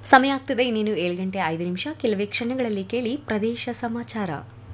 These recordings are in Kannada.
ಸಮಯ ಆಗ್ತಿದೆ ಇನ್ನೇನು ಏಳು ಗಂಟೆ ಐದು ನಿಮಿಷ ಕೆಲವೇ ಕ್ಷಣಗಳಲ್ಲಿ ಕೇಳಿ ಪ್ರದೇಶ ಸಮಾಚಾರ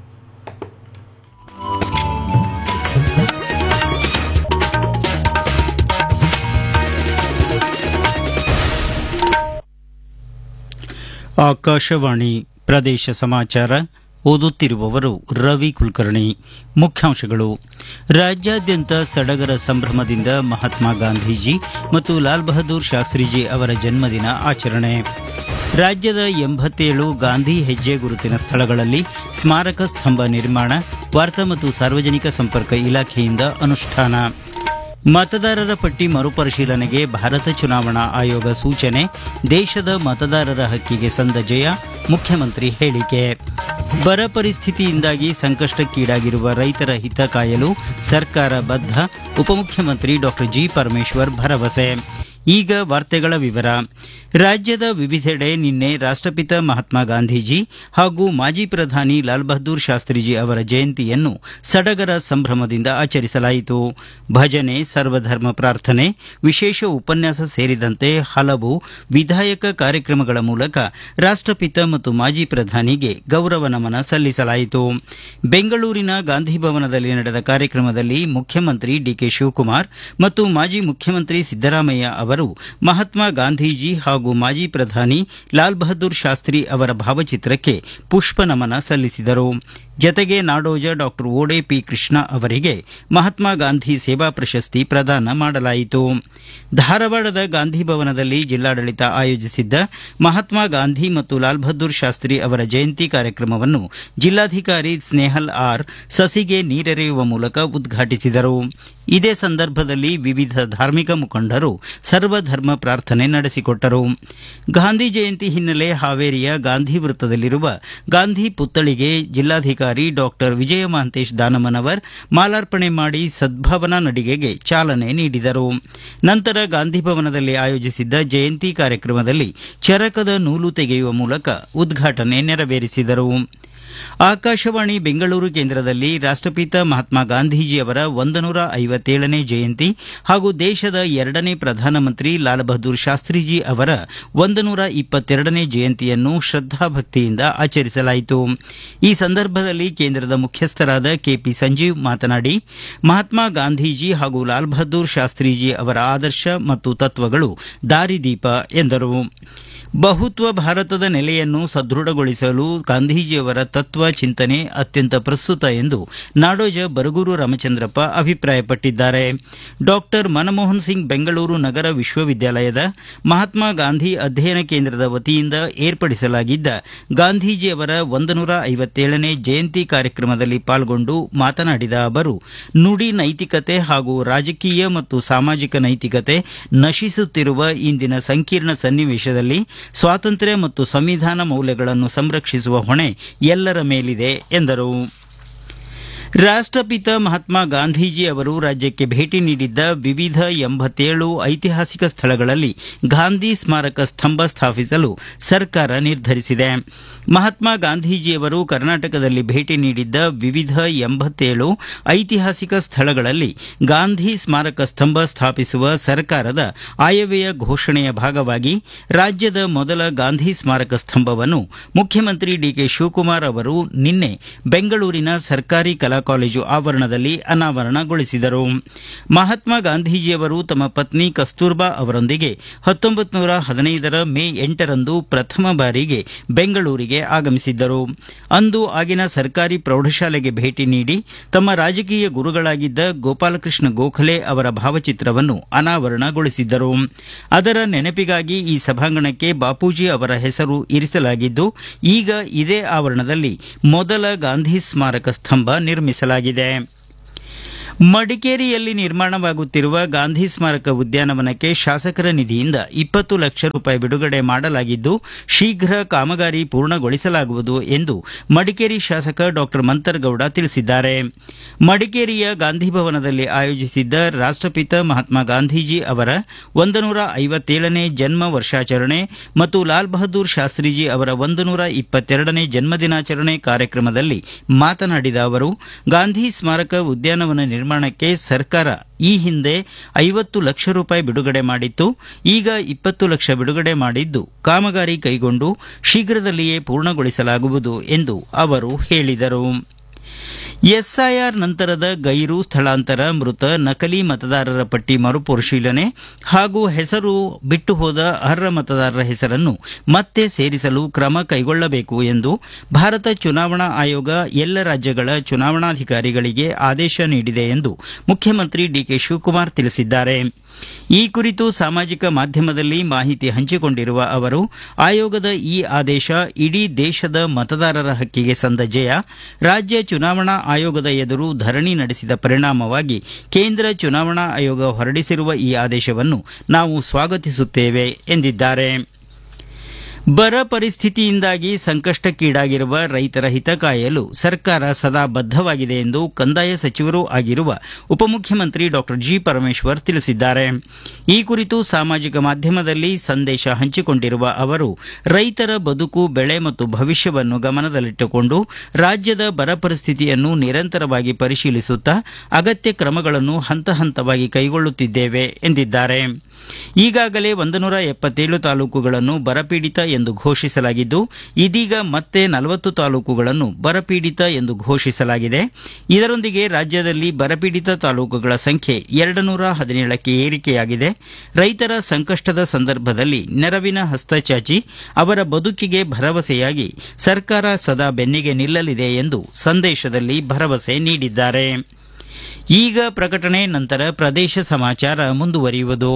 ಆಕಾಶವಾಣಿ ಪ್ರದೇಶ ಸಮಾಚಾರ ಓದುತ್ತಿರುವವರು ರವಿ ಕುಲಕರ್ಣಿ ಮುಖ್ಯಾಂಶಗಳು ರಾಜ್ಯಾದ್ಯಂತ ಸಡಗರ ಸಂಭ್ರಮದಿಂದ ಮಹಾತ್ಮ ಗಾಂಧೀಜಿ ಮತ್ತು ಲಾಲ್ ಬಹದ್ದೂರ್ ಶಾಸ್ತ್ರೀಜಿ ಅವರ ಜನ್ಮದಿನ ಆಚರಣೆ ರಾಜ್ಯದ ಎಂಬತ್ತೇಳು ಗಾಂಧಿ ಹೆಜ್ಜೆ ಗುರುತಿನ ಸ್ಥಳಗಳಲ್ಲಿ ಸ್ಮಾರಕ ಸ್ತಂಭ ನಿರ್ಮಾಣ ವಾರ್ತಾ ಮತ್ತು ಸಾರ್ವಜನಿಕ ಸಂಪರ್ಕ ಇಲಾಖೆಯಿಂದ ಅನುಷ್ಠಾನ ಮತದಾರರ ಪಟ್ಟಿ ಮರುಪರಿಶೀಲನೆಗೆ ಭಾರತ ಚುನಾವಣಾ ಆಯೋಗ ಸೂಚನೆ ದೇಶದ ಮತದಾರರ ಹಕ್ಕಿಗೆ ಸಂದ ಜಯ ಮುಖ್ಯಮಂತ್ರಿ ಹೇಳಿಕೆ ಬರ ಪರಿಸ್ಥಿತಿಯಿಂದಾಗಿ ಸಂಕಷ್ಟಕ್ಕೀಡಾಗಿರುವ ರೈತರ ಹಿತ ಕಾಯಲು ಸರ್ಕಾರ ಬದ್ಧ ಉಪಮುಖ್ಯಮಂತ್ರಿ ಡಾಕ್ಟರ್ ಜಿ ಪರಮೇಶ್ವರ್ ಭರವಸೆ ಈಗ ವಾರ್ತೆಗಳ ವಿವರ ರಾಜ್ಯದ ವಿವಿಧೆಡೆ ನಿನ್ನೆ ರಾಷ್ಟಪಿತ ಮಹಾತ್ಮ ಗಾಂಧೀಜಿ ಹಾಗೂ ಮಾಜಿ ಪ್ರಧಾನಿ ಲಾಲ್ ಬಹದ್ದೂರ್ ಶಾಸ್ತ್ರೀಜಿ ಅವರ ಜಯಂತಿಯನ್ನು ಸಡಗರ ಸಂಭ್ರಮದಿಂದ ಆಚರಿಸಲಾಯಿತು ಭಜನೆ ಸರ್ವಧರ್ಮ ಪ್ರಾರ್ಥನೆ ವಿಶೇಷ ಉಪನ್ಯಾಸ ಸೇರಿದಂತೆ ಹಲವು ವಿಧಾಯಕ ಕಾರ್ಯಕ್ರಮಗಳ ಮೂಲಕ ರಾಷ್ಟಪಿತ ಮತ್ತು ಮಾಜಿ ಪ್ರಧಾನಿಗೆ ಗೌರವ ನಮನ ಸಲ್ಲಿಸಲಾಯಿತು ಬೆಂಗಳೂರಿನ ಗಾಂಧಿ ಭವನದಲ್ಲಿ ನಡೆದ ಕಾರ್ಯಕ್ರಮದಲ್ಲಿ ಮುಖ್ಯಮಂತ್ರಿ ಡಿಕೆ ಶಿವಕುಮಾರ್ ಮತ್ತು ಮಾಜಿ ಮುಖ್ಯಮಂತ್ರಿ ಸಿದ್ದರಾಮಯ್ಯ ಅವರು ಮಹಾತ್ಮ ಗಾಂಧೀಜಿ ಹಾಗೂ ಮಾಜಿ ಪ್ರಧಾನಿ ಲಾಲ್ ಬಹದ್ದೂರ್ ಶಾಸ್ತ್ರಿ ಅವರ ಭಾವಚಿತ್ರಕ್ಕೆ ಪುಷ್ಪ ನಮನ ಸಲ್ಲಿಸಿದರು ಜತೆಗೆ ನಾಡೋಜ ಡಾಕ್ಟರ್ ಓಡೆ ಪಿ ಕೃಷ್ಣ ಅವರಿಗೆ ಮಹಾತ್ಮ ಗಾಂಧಿ ಸೇವಾ ಪ್ರಶಸ್ತಿ ಪ್ರದಾನ ಮಾಡಲಾಯಿತು ಧಾರವಾಡದ ಗಾಂಧಿ ಭವನದಲ್ಲಿ ಜಿಲ್ಲಾಡಳಿತ ಆಯೋಜಿಸಿದ್ದ ಮಹಾತ್ಮ ಗಾಂಧಿ ಮತ್ತು ಲಾಲ್ ಬಹದ್ದೂರ್ ಶಾಸ್ತ್ರಿ ಅವರ ಜಯಂತಿ ಕಾರ್ಯಕ್ರಮವನ್ನು ಜಿಲ್ಲಾಧಿಕಾರಿ ಸ್ನೇಹಲ್ ಆರ್ ಸಸಿಗೆ ನೀರೆರೆಯುವ ಮೂಲಕ ಉದ್ಘಾಟಿಸಿದರು ಇದೇ ಸಂದರ್ಭದಲ್ಲಿ ವಿವಿಧ ಧಾರ್ಮಿಕ ಮುಖಂಡರು ಸರ್ವಧರ್ಮ ಪ್ರಾರ್ಥನೆ ನಡೆಸಿಕೊಟ್ಟರು ಗಾಂಧಿ ಜಯಂತಿ ಹಿನ್ನೆಲೆ ಹಾವೇರಿಯ ಗಾಂಧಿ ವೃತ್ತದಲ್ಲಿರುವ ಗಾಂಧಿ ಪುತ್ಥಳಿಗೆ ಜಿಲ್ಲಾಧಿಕಾರಿ ಡಾಕ್ಟರ್ ವಿಜಯ ಮಹಂತೇಶ್ ದಾನಮನವರ್ ಮಾಲಾರ್ಪಣೆ ಮಾಡಿ ಸದ್ಭಾವನಾ ನಡಿಗೆಗೆ ಚಾಲನೆ ನೀಡಿದರು ನಂತರ ಗಾಂಧಿ ಭವನದಲ್ಲಿ ಆಯೋಜಿಸಿದ್ದ ಜಯಂತಿ ಕಾರ್ಯಕ್ರಮದಲ್ಲಿ ಚರಕದ ನೂಲು ತೆಗೆಯುವ ಮೂಲಕ ಉದ್ಘಾಟನೆ ನೆರವೇರಿಸಿದರು ಆಕಾಶವಾಣಿ ಬೆಂಗಳೂರು ಕೇಂದ್ರದಲ್ಲಿ ರಾಷ್ಟಪಿತ ಮಹಾತ್ಮ ಗಾಂಧೀಜಿಯವರ ಒಂದನೂರ ಐವತ್ತೇಳನೇ ಜಯಂತಿ ಹಾಗೂ ದೇಶದ ಎರಡನೇ ಪ್ರಧಾನಮಂತ್ರಿ ಲಾಲ್ ಬಹದ್ದೂರ್ ಶಾಸ್ತ್ರೀಜಿ ಅವರ ಒಂದನೂರ ಇಪ್ಪತ್ತೆರಡನೇ ಜಯಂತಿಯನ್ನು ಶ್ರದ್ದಾಭಕ್ತಿಯಿಂದ ಆಚರಿಸಲಾಯಿತು ಈ ಸಂದರ್ಭದಲ್ಲಿ ಕೇಂದ್ರದ ಮುಖ್ಯಸ್ಥರಾದ ಕೆಪಿ ಸಂಜೀವ್ ಮಾತನಾಡಿ ಮಹಾತ್ಮ ಗಾಂಧೀಜಿ ಹಾಗೂ ಲಾಲ್ ಬಹದ್ದೂರ್ ಶಾಸ್ತ್ರೀಜಿ ಅವರ ಆದರ್ಶ ಮತ್ತು ತತ್ವಗಳು ದಾರಿದೀಪ ಎಂದರು ಬಹುತ್ವ ಭಾರತದ ನೆಲೆಯನ್ನು ಸದೃಢಗೊಳಿಸಲು ಗಾಂಧೀಜಿಯವರ ತತ್ವ ಚಿಂತನೆ ಅತ್ಯಂತ ಪ್ರಸ್ತುತ ಎಂದು ನಾಡೋಜ ಬರಗೂರು ರಾಮಚಂದ್ರಪ್ಪ ಅಭಿಪ್ರಾಯಪಟ್ಟಿದ್ದಾರೆ ಡಾಕ್ಟರ್ ಮನಮೋಹನ್ ಸಿಂಗ್ ಬೆಂಗಳೂರು ನಗರ ವಿಶ್ವವಿದ್ಯಾಲಯದ ಮಹಾತ್ಮ ಗಾಂಧಿ ಅಧ್ಯಯನ ಕೇಂದ್ರದ ವತಿಯಿಂದ ಏರ್ಪಡಿಸಲಾಗಿದ್ದ ಗಾಂಧೀಜಿಯವರ ಒಂದನೂರ ಐವತ್ತೇಳನೇ ಜಯಂತಿ ಕಾರ್ಯಕ್ರಮದಲ್ಲಿ ಪಾಲ್ಗೊಂಡು ಮಾತನಾಡಿದ ಅವರು ನುಡಿ ನೈತಿಕತೆ ಹಾಗೂ ರಾಜಕೀಯ ಮತ್ತು ಸಾಮಾಜಿಕ ನೈತಿಕತೆ ನಶಿಸುತ್ತಿರುವ ಇಂದಿನ ಸಂಕೀರ್ಣ ಸನ್ನಿವೇಶದಲ್ಲಿ ಸ್ವಾತಂತ್ರ್ಯ ಮತ್ತು ಸಂವಿಧಾನ ಮೌಲ್ಯಗಳನ್ನು ಸಂರಕ್ಷಿಸುವ ಹೊಣೆ ಎಲ್ಲರ ಮೇಲಿದೆ ಎಂದರು ರಾಷ್ಟಪಿತ ಮಹಾತ್ಮ ಗಾಂಧೀಜಿ ಅವರು ರಾಜ್ಯಕ್ಕೆ ಭೇಟಿ ನೀಡಿದ್ದ ವಿವಿಧ ಎಂಬತ್ತೇಳು ಐತಿಹಾಸಿಕ ಸ್ಥಳಗಳಲ್ಲಿ ಗಾಂಧಿ ಸ್ಮಾರಕ ಸ್ತಂಭ ಸ್ಥಾಪಿಸಲು ಸರ್ಕಾರ ನಿರ್ಧರಿಸಿದೆ ಮಹಾತ್ಮ ಗಾಂಧೀಜಿಯವರು ಕರ್ನಾಟಕದಲ್ಲಿ ಭೇಟಿ ನೀಡಿದ್ದ ವಿವಿಧ ಎಂಬತ್ತೇಳು ಐತಿಹಾಸಿಕ ಸ್ಥಳಗಳಲ್ಲಿ ಗಾಂಧಿ ಸ್ಮಾರಕ ಸ್ತಂಭ ಸ್ಥಾಪಿಸುವ ಸರ್ಕಾರದ ಆಯವ್ಯಯ ಘೋಷಣೆಯ ಭಾಗವಾಗಿ ರಾಜ್ಯದ ಮೊದಲ ಗಾಂಧಿ ಸ್ಮಾರಕ ಸ್ತಂಭವನ್ನು ಮುಖ್ಯಮಂತ್ರಿ ಡಿಕೆ ಶಿವಕುಮಾರ್ ಅವರು ನಿನ್ನೆ ಬೆಂಗಳೂರಿನ ಸರ್ಕಾರಿ ಕಲಾ ಕಾಲೇಜು ಆವರಣದಲ್ಲಿ ಅನಾವರಣಗೊಳಿಸಿದರು ಮಹಾತ್ಮ ಗಾಂಧೀಜಿಯವರು ತಮ್ಮ ಪತ್ನಿ ಕಸ್ತೂರ್ಬಾ ಅವರೊಂದಿಗೆ ಹತ್ತೊಂಬತ್ತು ನೂರ ಹದಿನೈದರ ಮೇ ಎಂಟರಂದು ಪ್ರಥಮ ಬಾರಿಗೆ ಬೆಂಗಳೂರಿಗೆ ಆಗಮಿಸಿದ್ದರು ಅಂದು ಆಗಿನ ಸರ್ಕಾರಿ ಪ್ರೌಢಶಾಲೆಗೆ ಭೇಟಿ ನೀಡಿ ತಮ್ಮ ರಾಜಕೀಯ ಗುರುಗಳಾಗಿದ್ದ ಗೋಪಾಲಕೃಷ್ಣ ಗೋಖಲೆ ಅವರ ಭಾವಚಿತ್ರವನ್ನು ಅನಾವರಣಗೊಳಿಸಿದ್ದರು ಅದರ ನೆನಪಿಗಾಗಿ ಈ ಸಭಾಂಗಣಕ್ಕೆ ಬಾಪೂಜಿ ಅವರ ಹೆಸರು ಇರಿಸಲಾಗಿದ್ದು ಈಗ ಇದೇ ಆವರಣದಲ್ಲಿ ಮೊದಲ ಗಾಂಧಿ ಸ್ಮಾರಕ ಸ್ತಂಭ ನಿರ್ಮಿಸಲಾಗಿದೆ ಮಡಿಕೇರಿಯಲ್ಲಿ ನಿರ್ಮಾಣವಾಗುತ್ತಿರುವ ಗಾಂಧಿ ಸ್ಮಾರಕ ಉದ್ಯಾನವನಕ್ಕೆ ಶಾಸಕರ ನಿಧಿಯಿಂದ ಇಪ್ಪತ್ತು ಲಕ್ಷ ರೂಪಾಯಿ ಬಿಡುಗಡೆ ಮಾಡಲಾಗಿದ್ದು ಶೀಘ್ರ ಕಾಮಗಾರಿ ಪೂರ್ಣಗೊಳಿಸಲಾಗುವುದು ಎಂದು ಮಡಿಕೇರಿ ಶಾಸಕ ಡಾಕ್ಟರ್ ಮಂತರಗೌಡ ತಿಳಿಸಿದ್ದಾರೆ ಮಡಿಕೇರಿಯ ಗಾಂಧಿ ಭವನದಲ್ಲಿ ಆಯೋಜಿಸಿದ್ದ ರಾಷ್ಟಪಿತ ಮಹಾತ್ಮ ಗಾಂಧೀಜಿ ಅವರ ಒಂದನೂರ ಐವತ್ತೇಳನೇ ಜನ್ಮ ವರ್ಷಾಚರಣೆ ಮತ್ತು ಲಾಲ್ ಬಹದ್ದೂರ್ ಶಾಸ್ತ್ರೀಜಿ ಅವರ ಒಂದನೂರ ಇಪ್ಪತ್ತೆರಡನೇ ಜನ್ಮದಿನಾಚರಣೆ ಕಾರ್ಯಕ್ರಮದಲ್ಲಿ ಮಾತನಾಡಿದ ಅವರು ಗಾಂಧಿ ಸ್ಮಾರಕ ಉದ್ಯಾನವನ ನಿರ್ಮಾಣಕ್ಕೆ ಸರ್ಕಾರ ಈ ಹಿಂದೆ ಐವತ್ತು ಲಕ್ಷ ರೂಪಾಯಿ ಬಿಡುಗಡೆ ಮಾಡಿತ್ತು ಈಗ ಇಪ್ಪತ್ತು ಲಕ್ಷ ಬಿಡುಗಡೆ ಮಾಡಿದ್ದು ಕಾಮಗಾರಿ ಕೈಗೊಂಡು ಶೀಘ್ರದಲ್ಲಿಯೇ ಪೂರ್ಣಗೊಳಿಸಲಾಗುವುದು ಎಂದು ಅವರು ಹೇಳಿದರು ಎಸ್ಐಆರ್ ನಂತರದ ಗೈರು ಸ್ಥಳಾಂತರ ಮೃತ ನಕಲಿ ಮತದಾರರ ಪಟ್ಟಿ ಮರುಪರಿಶೀಲನೆ ಹಾಗೂ ಹೆಸರು ಬಿಟ್ಟು ಹೋದ ಅರ್ಹ ಮತದಾರರ ಹೆಸರನ್ನು ಮತ್ತೆ ಸೇರಿಸಲು ಕ್ರಮ ಕೈಗೊಳ್ಳಬೇಕು ಎಂದು ಭಾರತ ಚುನಾವಣಾ ಆಯೋಗ ಎಲ್ಲ ರಾಜ್ಯಗಳ ಚುನಾವಣಾಧಿಕಾರಿಗಳಿಗೆ ಆದೇಶ ನೀಡಿದೆ ಎಂದು ಮುಖ್ಯಮಂತ್ರಿ ಡಿಕೆ ಶಿವಕುಮಾರ್ ತಿಳಿಸಿದ್ದಾರೆ ಈ ಕುರಿತು ಸಾಮಾಜಿಕ ಮಾಧ್ಯಮದಲ್ಲಿ ಮಾಹಿತಿ ಹಂಚಿಕೊಂಡಿರುವ ಅವರು ಆಯೋಗದ ಈ ಆದೇಶ ಇಡೀ ದೇಶದ ಮತದಾರರ ಹಕ್ಕಿಗೆ ಸಂದ ಜಯ ರಾಜ್ಯ ಚುನಾವಣಾ ಆಯೋಗದ ಎದುರು ಧರಣಿ ನಡೆಸಿದ ಪರಿಣಾಮವಾಗಿ ಕೇಂದ್ರ ಚುನಾವಣಾ ಆಯೋಗ ಹೊರಡಿಸಿರುವ ಈ ಆದೇಶವನ್ನು ನಾವು ಸ್ವಾಗತಿಸುತ್ತೇವೆ ಎಂದಿದ್ದಾರೆ ಬರ ಪರಿಸ್ಥಿತಿಯಿಂದಾಗಿ ಸಂಕಷ್ಟಕ್ಕೀಡಾಗಿರುವ ರೈತರ ಹಿತ ಕಾಯಲು ಸರ್ಕಾರ ಸದಾ ಬದ್ಧವಾಗಿದೆ ಎಂದು ಕಂದಾಯ ಸಚಿವರೂ ಆಗಿರುವ ಉಪಮುಖ್ಯಮಂತ್ರಿ ಡಾಕ್ಟರ್ ಜಿ ಪರಮೇಶ್ವರ್ ತಿಳಿಸಿದ್ದಾರೆ ಈ ಕುರಿತು ಸಾಮಾಜಿಕ ಮಾಧ್ಯಮದಲ್ಲಿ ಸಂದೇಶ ಹಂಚಿಕೊಂಡಿರುವ ಅವರು ರೈತರ ಬದುಕು ಬೆಳೆ ಮತ್ತು ಭವಿಷ್ಯವನ್ನು ಗಮನದಲ್ಲಿಟ್ಟುಕೊಂಡು ರಾಜ್ಯದ ಬರ ಪರಿಸ್ಥಿತಿಯನ್ನು ನಿರಂತರವಾಗಿ ಪರಿಶೀಲಿಸುತ್ತಾ ಅಗತ್ಯ ಕ್ರಮಗಳನ್ನು ಹಂತ ಹಂತವಾಗಿ ಕೈಗೊಳ್ಳುತ್ತಿದ್ದೇವೆ ಎಂದಿದ್ದಾರೆ ಈಗಾಗಲೇ ಒಂದು ನೂರ ಎಪ್ಪತ್ತೇಳು ತಾಲೂಕುಗಳನ್ನು ಬರಪೀಡಿತ ಎಂದು ಘೋಷಿಸಲಾಗಿದ್ದು ಇದೀಗ ಮತ್ತೆ ನಲವತ್ತು ತಾಲೂಕುಗಳನ್ನು ಬರಪೀಡಿತ ಎಂದು ಘೋಷಿಸಲಾಗಿದೆ ಇದರೊಂದಿಗೆ ರಾಜ್ಯದಲ್ಲಿ ಬರಪೀಡಿತ ತಾಲೂಕುಗಳ ಸಂಖ್ಯೆ ಎರಡು ನೂರ ಹದಿನೇಳಕ್ಕೆ ಏರಿಕೆಯಾಗಿದೆ ರೈತರ ಸಂಕಷ್ಟದ ಸಂದರ್ಭದಲ್ಲಿ ನೆರವಿನ ಹಸ್ತಚಾಚಿ ಅವರ ಬದುಕಿಗೆ ಭರವಸೆಯಾಗಿ ಸರ್ಕಾರ ಸದಾ ಬೆನ್ನಿಗೆ ನಿಲ್ಲಲಿದೆ ಎಂದು ಸಂದೇಶದಲ್ಲಿ ಭರವಸೆ ನೀಡಿದ್ದಾರೆ ಈಗ ಪ್ರಕಟಣೆ ನಂತರ ಪ್ರದೇಶ ಸಮಾಚಾರ ಮುಂದುವರಿಯುವುದು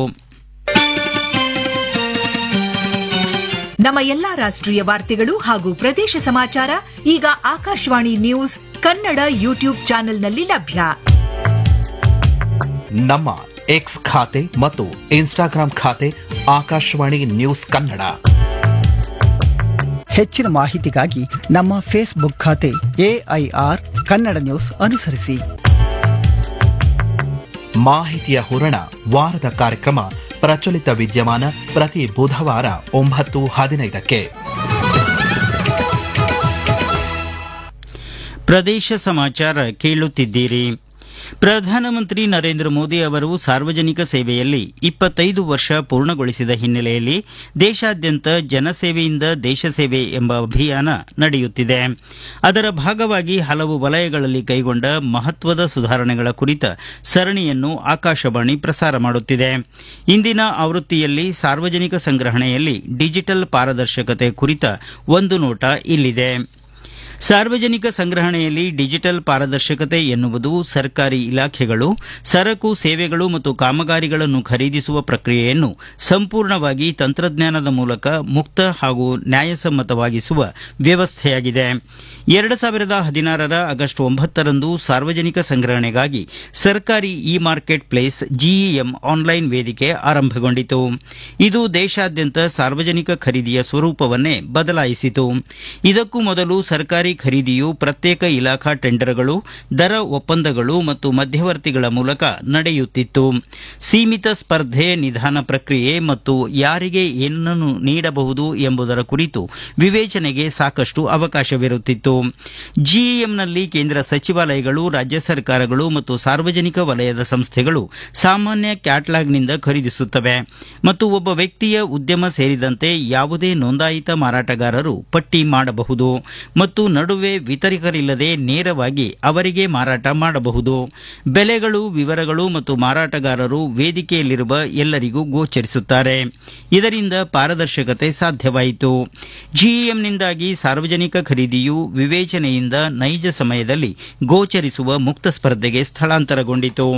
ನಮ್ಮ ಎಲ್ಲಾ ರಾಷ್ಟ್ರೀಯ ವಾರ್ತೆಗಳು ಹಾಗೂ ಪ್ರದೇಶ ಸಮಾಚಾರ ಈಗ ಆಕಾಶವಾಣಿ ನ್ಯೂಸ್ ಕನ್ನಡ ಯೂಟ್ಯೂಬ್ ಚಾನೆಲ್ನಲ್ಲಿ ಲಭ್ಯ ನಮ್ಮ ಎಕ್ಸ್ ಖಾತೆ ಮತ್ತು ಇನ್ಸ್ಟಾಗ್ರಾಂ ಖಾತೆ ಆಕಾಶವಾಣಿ ನ್ಯೂಸ್ ಕನ್ನಡ ಹೆಚ್ಚಿನ ಮಾಹಿತಿಗಾಗಿ ನಮ್ಮ ಫೇಸ್ಬುಕ್ ಖಾತೆ ಎಐಆರ್ ಕನ್ನಡ ನ್ಯೂಸ್ ಅನುಸರಿಸಿ ಮಾಹಿತಿಯ ಹೂರಣ ವಾರದ ಕಾರ್ಯಕ್ರಮ ಪ್ರಚಲಿತ ವಿದ್ಯಮಾನ ಪ್ರತಿ ಬುಧವಾರ ಒಂಬತ್ತು ಹದಿನೈದಕ್ಕೆ ಪ್ರದೇಶ ಸಮಾಚಾರ ಕೇಳುತ್ತಿದ್ದೀರಿ ಪ್ರಧಾನಮಂತ್ರಿ ನರೇಂದ್ರ ಮೋದಿ ಅವರು ಸಾರ್ವಜನಿಕ ಸೇವೆಯಲ್ಲಿ ಇಪ್ಪತ್ತೈದು ವರ್ಷ ಪೂರ್ಣಗೊಳಿಸಿದ ಹಿನ್ನೆಲೆಯಲ್ಲಿ ದೇಶಾದ್ಯಂತ ಜನಸೇವೆಯಿಂದ ದೇಶ ಸೇವೆ ಎಂಬ ಅಭಿಯಾನ ನಡೆಯುತ್ತಿದೆ ಅದರ ಭಾಗವಾಗಿ ಹಲವು ವಲಯಗಳಲ್ಲಿ ಕೈಗೊಂಡ ಮಹತ್ವದ ಸುಧಾರಣೆಗಳ ಕುರಿತ ಸರಣಿಯನ್ನು ಆಕಾಶವಾಣಿ ಪ್ರಸಾರ ಮಾಡುತ್ತಿದೆ ಇಂದಿನ ಆವೃತ್ತಿಯಲ್ಲಿ ಸಾರ್ವಜನಿಕ ಸಂಗ್ರಹಣೆಯಲ್ಲಿ ಡಿಜಿಟಲ್ ಪಾರದರ್ಶಕತೆ ಕುರಿತ ಒಂದು ನೋಟ ಇಲ್ಲಿದೆ ಸಾರ್ವಜನಿಕ ಸಂಗ್ರಹಣೆಯಲ್ಲಿ ಡಿಜಿಟಲ್ ಪಾರದರ್ಶಕತೆ ಎನ್ನುವುದು ಸರ್ಕಾರಿ ಇಲಾಖೆಗಳು ಸರಕು ಸೇವೆಗಳು ಮತ್ತು ಕಾಮಗಾರಿಗಳನ್ನು ಖರೀದಿಸುವ ಪ್ರಕ್ರಿಯೆಯನ್ನು ಸಂಪೂರ್ಣವಾಗಿ ತಂತ್ರಜ್ಞಾನದ ಮೂಲಕ ಮುಕ್ತ ಹಾಗೂ ನ್ಯಾಯಸಮ್ಮತವಾಗಿಸುವ ವ್ಯವಸ್ಥೆಯಾಗಿದೆ ಎರಡು ಸಾವಿರದ ಹದಿನಾರರ ಆಗಸ್ಟ್ ಒಂಬತ್ತರಂದು ಸಾರ್ವಜನಿಕ ಸಂಗ್ರಹಣೆಗಾಗಿ ಸರ್ಕಾರಿ e market place GEM online ವೇದಿಕೆ ಆರಂಭಗೊಂಡಿತು ಇದು ದೇಶಾದ್ಯಂತ ಸಾರ್ವಜನಿಕ ಖರೀದಿಯ ಸ್ವರೂಪವನ್ನೇ ಬದಲಾಯಿಸಿತು ಇದಕ್ಕೂ ಮೊದಲು ಸರ್ಕಾರಿ ಖರೀದಿಯು ಪ್ರತ್ಯೇಕ ಇಲಾಖಾ ಟೆಂಡರ್ಗಳು ದರ ಒಪ್ಪಂದಗಳು ಮತ್ತು ಮಧ್ಯವರ್ತಿಗಳ ಮೂಲಕ ನಡೆಯುತ್ತಿತ್ತು ಸೀಮಿತ ಸ್ಪರ್ಧೆ ನಿಧಾನ ಪ್ರಕ್ರಿಯೆ ಮತ್ತು ಯಾರಿಗೆ ಏನನ್ನು ನೀಡಬಹುದು ಎಂಬುದರ ಕುರಿತು ವಿವೇಚನೆಗೆ ಸಾಕಷ್ಟು ಅವಕಾಶವಿರುತ್ತಿತ್ತು ಜಿಇಎಂನಲ್ಲಿ ಕೇಂದ್ರ ಸಚಿವಾಲಯಗಳು ರಾಜ್ಯ ಸರ್ಕಾರಗಳು ಮತ್ತು ಸಾರ್ವಜನಿಕ ವಲಯದ ಸಂಸ್ಥೆಗಳು ಸಾಮಾನ್ಯ ಕ್ಯಾಟ್ಲಾಗ್ನಿಂದ ಖರೀದಿಸುತ್ತವೆ ಮತ್ತು ಒಬ್ಬ ವ್ಯಕ್ತಿಯ ಉದ್ಯಮ ಸೇರಿದಂತೆ ಯಾವುದೇ ನೋಂದಾಯಿತ ಮಾರಾಟಗಾರರು ಪಟ್ಟಿ ಮಾಡಬಹುದು ಮತ್ತು ನಡುವೆ ವಿತರಕರಿಲ್ಲದೆ ನೇರವಾಗಿ ಅವರಿಗೆ ಮಾರಾಟ ಮಾಡಬಹುದು ಬೆಲೆಗಳು ವಿವರಗಳು ಮತ್ತು ಮಾರಾಟಗಾರರು ವೇದಿಕೆಯಲ್ಲಿರುವ ಎಲ್ಲರಿಗೂ ಗೋಚರಿಸುತ್ತಾರೆ ಇದರಿಂದ ಪಾರದರ್ಶಕತೆ ಸಾಧ್ಯವಾಯಿತು ಜಿಇಎಂನಿಂದಾಗಿ ಸಾರ್ವಜನಿಕ ಖರೀದಿಯು ವಿವೇಚನೆಯಿಂದ ನೈಜ ಸಮಯದಲ್ಲಿ ಗೋಚರಿಸುವ ಮುಕ್ತ ಸ್ಪರ್ಧೆಗೆ ಸ್ಥಳಾಂತರಗೊಂಡಿತು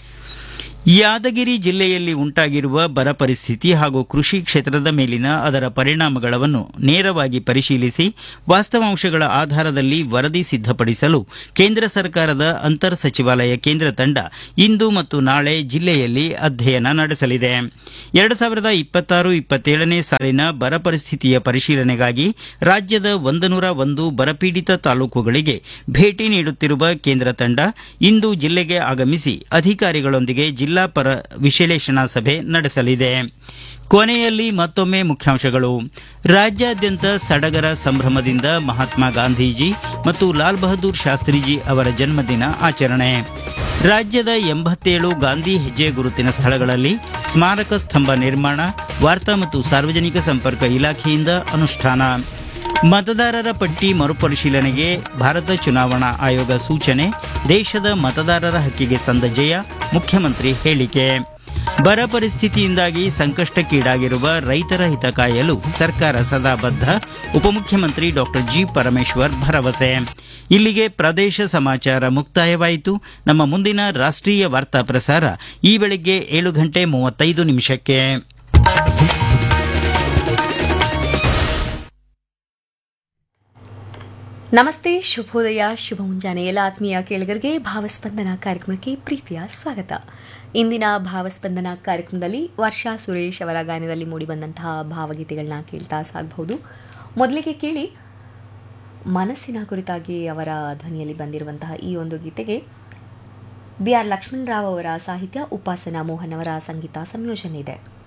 ಯಾದಗಿರಿ ಜಿಲ್ಲೆಯಲ್ಲಿ ಉಂಟಾಗಿರುವ ಬರ ಪರಿಸ್ಥಿತಿ ಹಾಗೂ ಕೃಷಿ ಕ್ಷೇತ್ರದ ಮೇಲಿನ ಅದರ ಪರಿಣಾಮಗಳನ್ನು ನೇರವಾಗಿ ಪರಿಶೀಲಿಸಿ ವಾಸ್ತವಾಂಶಗಳ ಆಧಾರದಲ್ಲಿ ವರದಿ ಸಿದ್ದಪಡಿಸಲು ಕೇಂದ್ರ ಸರ್ಕಾರದ ಅಂತರ್ ಸಚಿವಾಲಯ ಕೇಂದ್ರ ತಂಡ ಇಂದು ಮತ್ತು ನಾಳೆ ಜಿಲ್ಲೆಯಲ್ಲಿ ಅಧ್ಯಯನ ನಡೆಸಲಿದೆ ಎರಡು ಸಾವಿರದ ಇಪ್ಪತ್ತಾರು ಇಪ್ಪತ್ತೇಳನೇ ಸಾಲಿನ ಬರ ಪರಿಸ್ಥಿತಿಯ ಪರಿಶೀಲನೆಗಾಗಿ ರಾಜ್ಯದ ಒಂದು ನೂರ ಒಂದು ಬರಪೀಡಿತ ತಾಲೂಕುಗಳಿಗೆ ಭೇಟಿ ನೀಡುತ್ತಿರುವ ಕೇಂದ್ರ ತಂಡ ಇಂದು ಜಿಲ್ಲೆಗೆ ಆಗಮಿಸಿ ಅಧಿಕಾರಿಗಳೊಂದಿಗೆ ಜಿಲ್ಲಾ ಪರ ವಿಶ್ಲೇಷಣಾ ಸಭೆ ನಡೆಸಲಿದೆ ಕೊನೆಯಲ್ಲಿ ಮತ್ತೊಮ್ಮೆ ಮುಖ್ಯಾಂಶಗಳು ರಾಜ್ಯಾದ್ಯಂತ ಸಡಗರ ಸಂಭ್ರಮದಿಂದ ಮಹಾತ್ಮ ಗಾಂಧೀಜಿ ಮತ್ತು ಲಾಲ್ ಬಹದ್ದೂರ್ ಶಾಸ್ತ್ರೀಜಿ ಅವರ ಜನ್ಮದಿನ ಆಚರಣೆ ರಾಜ್ಯದ ಎಂಬತ್ತೇಳು ಗಾಂಧಿ ಹೆಜ್ಜೆ ಗುರುತಿನ ಸ್ಥಳಗಳಲ್ಲಿ ಸ್ಮಾರಕ ಸ್ತಂಭ ನಿರ್ಮಾಣ ವಾರ್ತಾ ಮತ್ತು ಸಾರ್ವಜನಿಕ ಸಂಪರ್ಕ ಇಲಾಖೆಯಿಂದ ಅನುಷ್ಠಾನ ಮತದಾರರ ಪಟ್ಟಿ ಮರುಪರಿಶೀಲನೆಗೆ ಭಾರತ ಚುನಾವಣಾ ಆಯೋಗ ಸೂಚನೆ ದೇಶದ ಮತದಾರರ ಹಕ್ಕಿಗೆ ಸಂದ ಜಯ ಮುಖ್ಯಮಂತ್ರಿ ಹೇಳಿಕೆ ಬರ ಪರಿಸ್ಥಿತಿಯಿಂದಾಗಿ ಸಂಕಷ್ಟಕ್ಕೀಡಾಗಿರುವ ರೈತರ ಹಿತ ಕಾಯಲು ಸರ್ಕಾರ ಸದಾ ಬದ್ಧ ಉಪಮುಖ್ಯಮಂತ್ರಿ ಡಾಕ್ಟರ್ ಜಿ ಪರಮೇಶ್ವರ್ ಭರವಸೆ ಇಲ್ಲಿಗೆ ಪ್ರದೇಶ ಸಮಾಚಾರ ಮುಕ್ತಾಯವಾಯಿತು ನಮ್ಮ ಮುಂದಿನ ರಾಷ್ಟ್ರೀಯ ವಾರ್ತಾ ಪ್ರಸಾರ ಈ ಬೆಳಗ್ಗೆ ಏಳು ಗಂಟೆ ಮೂವತ್ತೈದು ನಿಮಿಷಕ್ಕೆ ನಮಸ್ತೆ ಶುಭೋದಯ ಶುಭ ಮುಂಜಾನೆ ಎಲ್ಲ ಆತ್ಮೀಯ ಕೇಳಿಗರಿಗೆ ಭಾವಸ್ಪಂದನ ಕಾರ್ಯಕ್ರಮಕ್ಕೆ ಪ್ರೀತಿಯ ಸ್ವಾಗತ ಇಂದಿನ ಭಾವಸ್ಪಂದನ ಕಾರ್ಯಕ್ರಮದಲ್ಲಿ ವರ್ಷಾ ಸುರೇಶ್ ಅವರ ಗಾಯನದಲ್ಲಿ ಮೂಡಿಬಂದಂತಹ ಭಾವಗೀತೆಗಳನ್ನ ಕೇಳ್ತಾ ಸಾಗಬಹುದು ಮೊದಲಿಗೆ ಕೇಳಿ ಮನಸ್ಸಿನ ಕುರಿತಾಗಿ ಅವರ ಧ್ವನಿಯಲ್ಲಿ ಬಂದಿರುವಂತಹ ಈ ಒಂದು ಗೀತೆಗೆ ಬಿ ಆರ್ ಲಕ್ಷ್ಮಣರಾವ್ ಅವರ ಸಾಹಿತ್ಯ ಉಪಾಸನಾ ಮೋಹನ್ ಅವರ ಸಂಗೀತ ಸಂಯೋಜನೆ ಇದೆ